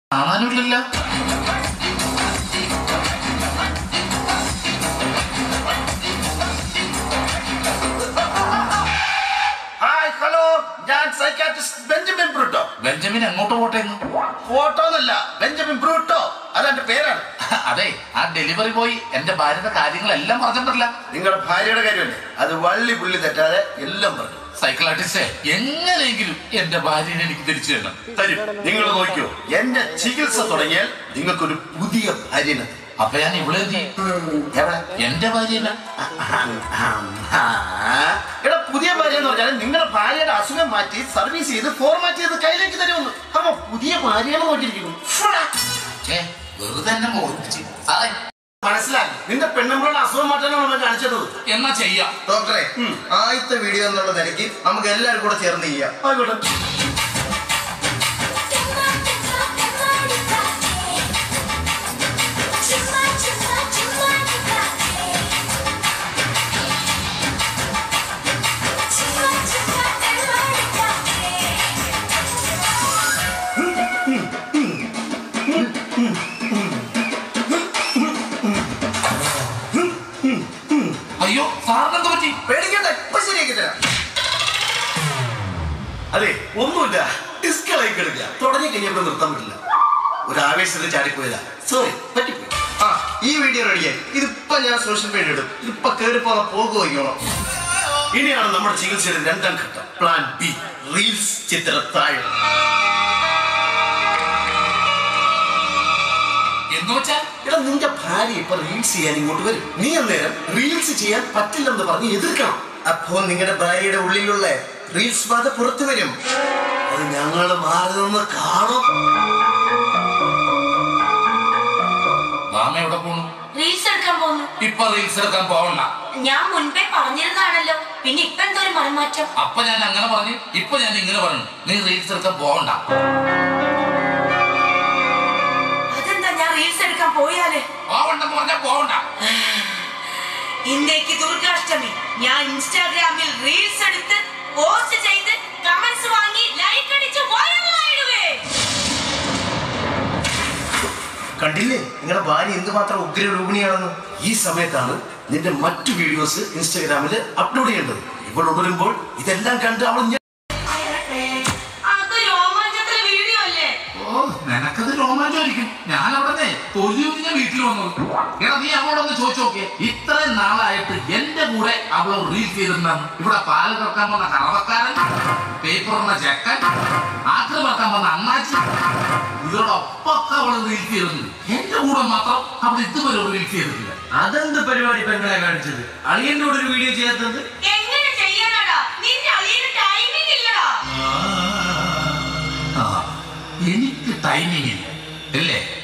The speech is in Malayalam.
കാണാനുമില്ലല്ലോ ഹായ് ഹലോ ഞാൻ സൈക്കാട്രിസ്റ്റ് ബെഞ്ചമിൻ ബ്രൂട്ടോ ബെഞ്ചമിൻ എങ്ങോട്ട് പോട്ടെ എന്ന് ഫോട്ടോ എന്നല്ല ബെഞ്ചമിൻ ബ്രൂട്ടോ അതെന്റെ പേരാണ് അതെ ആ ഡെലിവറി ബോയ് എന്റെ ഭാര്യയുടെ കാര്യങ്ങളെല്ലാം പറഞ്ഞിട്ടല്ല നിങ്ങളുടെ ഭാര്യയുടെ കാര്യമല്ലേ അത് വള്ളി പുള്ളി തെറ്റാതെ എല്ലാം പറഞ്ഞു സൈക്കിളാട്ടിസ്റ്റേ എങ്ങനെയെങ്കിലും എന്റെ ഭാര്യനെ എനിക്ക് തിരിച്ചു തരണം തരും നിങ്ങൾ നോക്കിയോ എന്റെ ചികിത്സ തുടങ്ങിയാൽ നിങ്ങൾക്കൊരു പുതിയ ഭാര്യനെ തരും. അപ്പൊ ഞാൻ ഇവിടെ എന്ത് ചെയ്യും? എവിടെ എന്റെ ഭാര്യനെ ആ, എടാ പുതിയ ഭാര്യ എന്ന് പറഞ്ഞാൽ നിങ്ങളുടെ ഭാര്യയുടെ അസുഖം മാറ്റി സർവീസ് ചെയ്ത് ഫോർമാറ്റ് ചെയ്ത് കയ്യിലേക്ക് തരുമെന്ന് അപ്പൊ പുതിയ ഭാര്യയാണ് നോക്കിയിരിക്കുന്നു ഫുടാ. ഏ വെറുതെ എന്നെ മോഹിപ്പിച്ച് സാറേ മനസ്സിലായി നിന്റെ പെണ്ണുമ്പോഴുള്ള അസുഖം മാറ്റാനാണ് നമ്മൾ കാണിച്ചത് എന്നാ ചെയ്യാം ഡോക്ടറെ ആദ്യത്തെ വീഡിയോ എന്നുള്ള നിലയ്ക്ക് നമുക്ക് എല്ലാവരും കൂടെ ചേർന്ന് ചെയ്യാം ആയിക്കോട്ടെ അയ്യോ സാറിനെന്ത് പറ്റി പേടിക്കണ്ട ഇപ്പൊ ശരിയാക്കി തരാം അതെ ഒന്നുമില്ല ഡിസ്കളായി കിടക്കുക തുടങ്ങി കഴിഞ്ഞപ്പോൾ നിർത്താൻ പറ്റില്ല ഒരു ആവേശത്തിൽ ചാടിപ്പോയതാ സോറി പറ്റിപ്പോയി ആ ഈ വീഡിയോ റെഡിയായി ഇതിപ്പോ ഞാൻ സോഷ്യൽ മീഡിയ ഇടും ഇപ്പൊ കേറി പോന്ന പോക്ക് വയ്ക്കണം ഇനിയാണ് നമ്മുടെ ചികിത്സയുടെ രണ്ടാം ഘട്ടം പ്ലാൻ ബി റീൽസ് ചിത്രത്താഴ് എന്ന് വെച്ചാൽ എടാ നിന്റെ ഭാര്യ ഇപ്പൊ റീൽസ് ചെയ്യാൻ ഇങ്ങോട്ട് വരും നീ അന്നേരം റീൽസ് ചെയ്യാൻ പറ്റില്ലെന്ന് പറഞ്ഞ് എതിർക്കണം അപ്പോ നിങ്ങളുടെ ഭാര്യയുടെ ഉള്ളിലുള്ള റീൽസ് ബാധ പുറത്തു വരും അത് ഞങ്ങൾ മാറി നിന്ന് കാണും മാമ എവിടെ പോണു റീൽസ് എടുക്കാൻ പോകുന്നു ഇപ്പൊ റീൽസ് എടുക്കാൻ പോകണ്ട ഞാൻ മുൻപേ പറഞ്ഞിരുന്നാണല്ലോ പിന്നെ ഇപ്പൊ എന്തോ ഒരു മനംമാറ്റം അപ്പൊ ഞാൻ അങ്ങനെ പറഞ്ഞു ഇപ്പൊ ഞാൻ ഇങ്ങനെ പറഞ്ഞു നീ റീൽസ് എടുക്കാൻ പോകണ്ട അതെന്താ ഞാൻ റീൽസ് എടുക്കാൻ പോയാലേ പോകണ്ടെന്ന് പറഞ്ഞാ പോകണ്ട ഇന്ത്യക്ക് ദുർഗാഷ്ടമി ഞാൻ ഇൻസ്റ്റാഗ്രാമിൽ റീൽസ് എടുത്ത് പോസ്റ്റ് ചെയ്ത് കമന്റ്സ് വാങ്ങി ലൈക്ക് അടിച്ച് വൈറലായിടുവേ കണ്ടില്ലേ നിങ്ങളുടെ ഭാര്യ എന്തുമാത്രം ഉഗ്രരൂപിണിയാണെന്ന് ഈ സമയത്താണ് നിന്റെ മറ്റു വീഡിയോസ് ഇൻസ്റ്റാഗ്രാമിൽ അപ്ലോഡ് ചെയ്യേണ്ടത് ഇവൾ ഉണരുമ്പോൾ ഇതെല്ലാം കണ്ട് അവൾ ഞെ- അത് രോമാഞ്ചത്തിലെ വീഡിയോ അല്ലേ ഓ നിനക്കത് രോമാഞ്ചമായിരിക്കും ഞാൻ അവിടെ തൊലി ഞാൻ വീട്ടിൽ വന്നത് എടാ നീ അവളോടൊന്ന് ചോദിച്ചു നോക്കിയേ ഇത്രയും നാളായിട്ട് എന്റെ കൂടെ അവൾ റീൽസ് ചെയ്തിരുന്നാണ് ഇവിടെ പാല് കറക്കാൻ വന്ന കറവക്കാരൻ പേപ്പർ വന്ന ചെക്കൻ ആക്രി പറക്കാൻ വന്ന അണ്ണാച്ചി ഇവരോടൊപ്പൊക്കെ അവൾ റീൽസ് ചെയ്തിട്ടുണ്ട് എന്റെ കൂടെ മാത്രം അവൾ ഇതുവരെ റീൽസ് ചെയ്തിട്ടില്ല അതെന്ത് പരിപാടി പെങ്ങളെ കാണിച്ചത് അളിയന്റെ കൂടെ ഒരു വീഡിയോ ചെയ്യാത്തത് എങ്ങനെ ചെയ്യാനടാ നിന്റെ അളിയന് ടൈമിംഗ് ഇല്ലടാ ആ, എനിക്ക് ടൈമിംഗ് ഇല്ല അല്ലേ